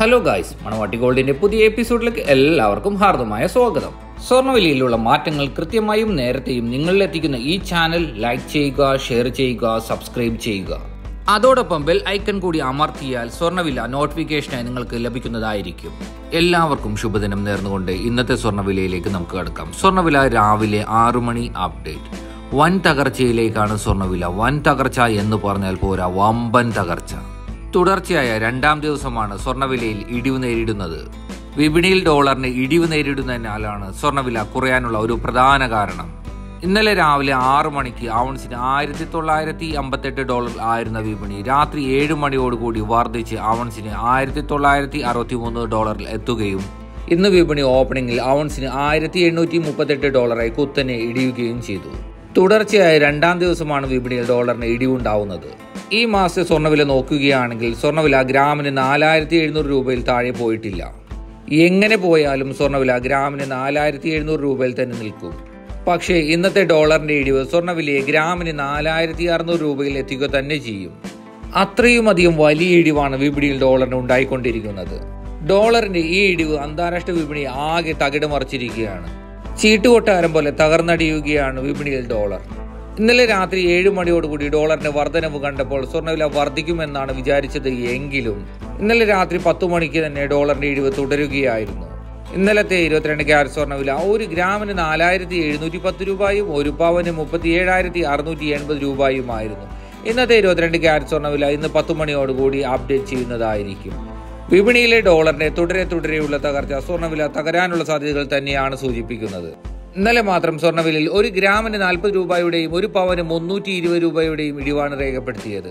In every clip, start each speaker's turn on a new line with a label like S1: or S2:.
S1: hello guys മണവാട്ടി ഗോൾഡിന്റെ പുതിയ എപ്പിസോഡിലേക്ക് എല്ലാവർക്കും ഹാർദമായ സ്വാഗതം സ്വർണ്ണവിലയിലുള്ള മാറ്റങ്ങൾ കൃത്യമായും നേരത്തെയും നിങ്ങളിലെത്തിക്കുന്ന ഈ ചാനൽ ലൈക്ക് ചെയ്യുക ഷെയർ ചെയ്യുക സബ്സ്ക്രൈബ് ചെയ്യുക അതോടൊപ്പം ബെൽ ഐക്കൺ കൂടി അമർത്തിയാൽ സ്വർണ്ണവില നോട്ടിഫിക്കേഷനായി നിങ്ങൾക്ക് ലഭിക്കുന്നതായിരിക്കും എല്ലാവർക്കും ശുഭദിനം നേർന്നുകൊണ്ട് ഇന്നത്തെ സ്വർണ്ണവിലയിലേക്ക് നമുക്ക് കടക്കാം സ്വർണ്ണവില രാവിലെ ആറു മണി അപ്ഡേറ്റ് വൻ തകർച്ചയിലേക്കാണ് സ്വർണ്ണവില വൻ തകർച്ച എന്ന് പറഞ്ഞാൽ പോരാ വമ്പൻ തകർച്ച തുടർച്ചയായ രണ്ടാം ദിവസമാണ് സ്വർണ്ണവിലയിൽ ഇടിവ് നേരിടുന്നത് വിപണിയിൽ ഡോളറിന് ഇടിവ് നേരിടുന്നതിനാലാണ് സ്വർണ്ണവില കുറയാനുള്ള ഒരു പ്രധാന കാരണം ഇന്നലെ രാവിലെ ആറു മണിക്ക് ഔൺസിന് ആയിരത്തി തൊള്ളായിരത്തി അമ്പത്തെട്ട് ഡോളർ ആയിരുന്ന വിപണി രാത്രി ഏഴ് മണിയോടുകൂടി വർദ്ധിച്ച് ഔൺസിന് ആയിരത്തി തൊള്ളായിരത്തി അറുപത്തി മൂന്ന് ഡോളറിൽ എത്തുകയും ഇന്ന് വിപണി ഓപ്പണിംഗിൽ ഔൺസിന് ആയിരത്തി എണ്ണൂറ്റി മുപ്പത്തെട്ട് ഡോളറായി കുത്തനെ ഇടിയുകയും ചെയ്തു തുടർച്ചയായ രണ്ടാം ദിവസമാണ് വിപണിയിൽ ഡോളറിന് ഇടിവുണ്ടാവുന്നത് ഈ മാസത്തെ സ്വർണ്ണവില നോക്കുകയാണെങ്കിൽ സ്വർണ്ണവില ഗ്രാമിന് നാലായിരത്തി എഴുന്നൂറ് രൂപയിൽ താഴെ പോയിട്ടില്ല എങ്ങനെ പോയാലും സ്വർണ്ണവില ഗ്രാമിന് നാലായിരത്തി എഴുന്നൂറ് രൂപയിൽ തന്നെ നിൽക്കും പക്ഷേ ഇന്നത്തെ ഡോളറിന്റെ ഇടിവ് സ്വർണ്ണവിലയെ ഗ്രാമിന് നാലായിരത്തി അറുന്നൂറ് രൂപയിൽ എത്തിക്കുക തന്നെ ചെയ്യും അത്രയും അധികം വലിയ ഇടിവാണ് വിപണിയിൽ ഡോളറിന് ഉണ്ടായിക്കൊണ്ടിരിക്കുന്നത് ഡോളറിന്റെ ഈ ഇടിവ് അന്താരാഷ്ട്ര വിപണിയെ ആകെ തകിടമറിച്ചിരിക്കുകയാണ് ചീട്ടുകൊട്ടാരം പോലെ തകർന്നടിയുകയാണ് വിപണിയിൽ ഡോളർ ഇന്നലെ രാത്രി ഏഴ് മണിയോടുകൂടി ഡോളറിന്റെ വർധനവ് കണ്ടപ്പോൾ സ്വർണ്ണവില വർദ്ധിക്കുമെന്നാണ് വിചാരിച്ചത് എങ്കിലും ഇന്നലെ രാത്രി പത്തു മണിക്ക് തന്നെ ഡോളറിന്റെ ഇടിവ് തുടരുകയായിരുന്നു ഇന്നലത്തെ ഇരുപത്തിരണ്ട് ക്യാരറ്റ് സ്വർണ്ണവില ഒരു ഗ്രാമിന് നാലായിരത്തി എഴുന്നൂറ്റി പത്ത് രൂപയും ഒരു പവന് മുപ്പത്തി ഏഴായിരത്തി അറുന്നൂറ്റി എൺപത് രൂപയുമായിരുന്നു ഇന്നത്തെ ഇരുപത്തിരണ്ട് ക്യാരറ്റ് സ്വർണ്ണവില ഇന്ന് പത്ത് മണിയോടുകൂടി അപ്ഡേറ്റ് ചെയ്യുന്നതായിരിക്കും വിപണിയിലെ ഡോളറിന്റെ തുടരെ തുടരെയുള്ള തകർച്ച സ്വർണ്ണവില തകരാനുള്ള സാധ്യതകൾ തന്നെയാണ് സൂചിപ്പിക്കുന്നത് ഇന്നലെ മാത്രം സ്വർണ്ണവിലയിൽ ഒരു ഗ്രാമിന് നാൽപ്പത് രൂപയുടെയും ഒരു പവന് മുന്നൂറ്റി ഇരുപത് രൂപയുടെയും ഇടിവാണ് രേഖപ്പെടുത്തിയത്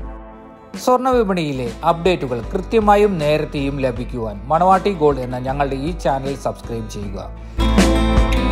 S1: സ്വർണ്ണ വിപണിയിലെ അപ്ഡേറ്റുകൾ കൃത്യമായും നേരത്തെയും ലഭിക്കുവാൻ മണവാട്ടി ഗോൾഡ് എന്ന ഞങ്ങളുടെ ഈ ചാനൽ സബ്സ്ക്രൈബ് ചെയ്യുക